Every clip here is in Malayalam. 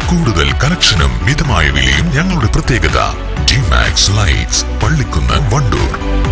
കൂടുതൽ കളക്ഷനും മിതമായ വിലയും ഞങ്ങളുടെ പ്രത്യേകത ജിമാക്സ് ലൈറ്റ്സ് പള്ളിക്കുന്ന് വണ്ടൂർ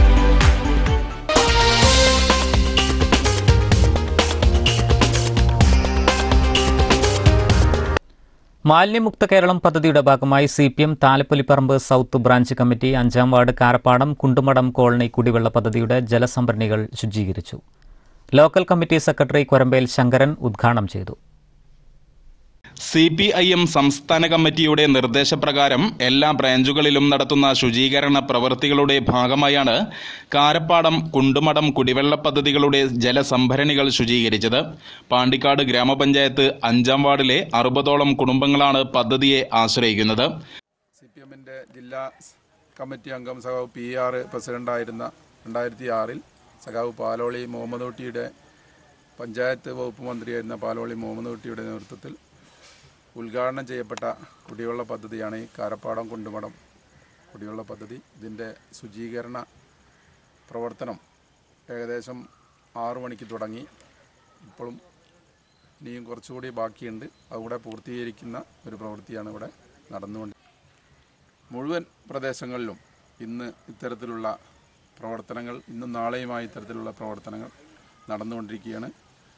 മാലിന്യമുക്ത കേരളം പദ്ധതിയുടെ ഭാഗമായി C P M Thalappoliparamba south branch committee അഞ്ചാം വാർഡ് കാരപ്പാടം കുണ്ടുമടം കോളനി കുടിവെള്ള പദ്ധതിയുടെ ജലസംഭരണികൾ ശുചീകരിച്ചു local committee secretary Korambel Sankaran ഉദ്ഘാടനം ചെയ്തു സി പി ഐ എം സംസ്ഥാന കമ്മിറ്റിയുടെ നിർദ്ദേശപ്രകാരം എല്ലാ ബ്രാഞ്ചുകളിലും നടത്തുന്ന ശുചീകരണ പ്രവൃത്തികളുടെ ഭാഗമായാണ് കാരപ്പാടം കുണ്ടുമടം കുടിവെള്ള പദ്ധതികളുടെ ജലസംഭരണികൾ ശുചീകരിച്ചത് പാണ്ടിക്കാട് ഗ്രാമപഞ്ചായത്ത് അഞ്ചാം വാർഡിലെ അറുപതോളം കുടുംബങ്ങളാണ് പദ്ധതിയെ ആശ്രയിക്കുന്നത് സി പി എമ്മിൻ്റെ ജില്ലാ കമ്മിറ്റി അംഗം സഖാവ് പി ആർ പ്രസിഡൻ്റായിരുന്ന രണ്ടായിരത്തി ആറിൽ സഖാവ് പാലോളി മുഹമ്മദ് കുട്ടിയുടെ പഞ്ചായത്ത് വകുപ്പ് മന്ത്രിയായിരുന്ന പാലോളി മുഹമ്മദ് കുട്ടിയുടെ നേതൃത്വത്തിൽ ഉദ്ഘാടനം ചെയ്യപ്പെട്ട കുടിവെള്ള പദ്ധതിയാണ് ഈ കാരപ്പാടം കുണ്ടുമടം കുടിവെള്ള പദ്ധതി ഇതിൻ്റെ ശുചീകരണ പ്രവർത്തനം ഏകദേശം ആറു മണിക്ക് തുടങ്ങി ഇപ്പോഴും ഇനിയും കുറച്ചുകൂടി ബാക്കിയുണ്ട് അതുകൂടെ പൂർത്തീകരിക്കുന്ന ഒരു പ്രവൃത്തിയാണ് ഇവിടെ നടന്നുകൊണ്ട് മുഴുവൻ പ്രദേശങ്ങളിലും ഇന്ന് ഇത്തരത്തിലുള്ള പ്രവർത്തനങ്ങൾ ഇന്നും നാളെയുമായി ഇത്തരത്തിലുള്ള പ്രവർത്തനങ്ങൾ നടന്നുകൊണ്ടിരിക്കുകയാണ്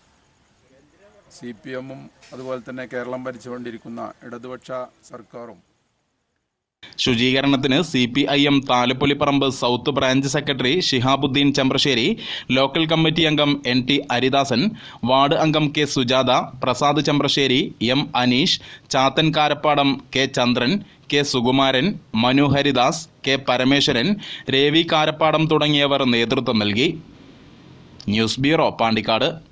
സി പി എമ്മും അതുപോലെ തന്നെ കേരളം ഭരിച്ചുകൊണ്ടിരിക്കുന്ന ഇടതുപക്ഷ സർക്കാരും ശുചീകരണത്തിന് C P I M Thalappoliparamba south branch secretary Shihabuddin Champrassery local committee അംഗം എൻ ടി ഹരിദാസൻ വാർഡ് അംഗം K Sujatha Prasad Champrassery M Aneesh Chathan Karappadam K Chandran K Sukumaran Manu Haridas K Parameswaran Ravi Karappadam തുടങ്ങിയവർ നേതൃത്വം നൽകി ന്യൂസ് ബ്യൂറോ പാണ്ടിക്കാട്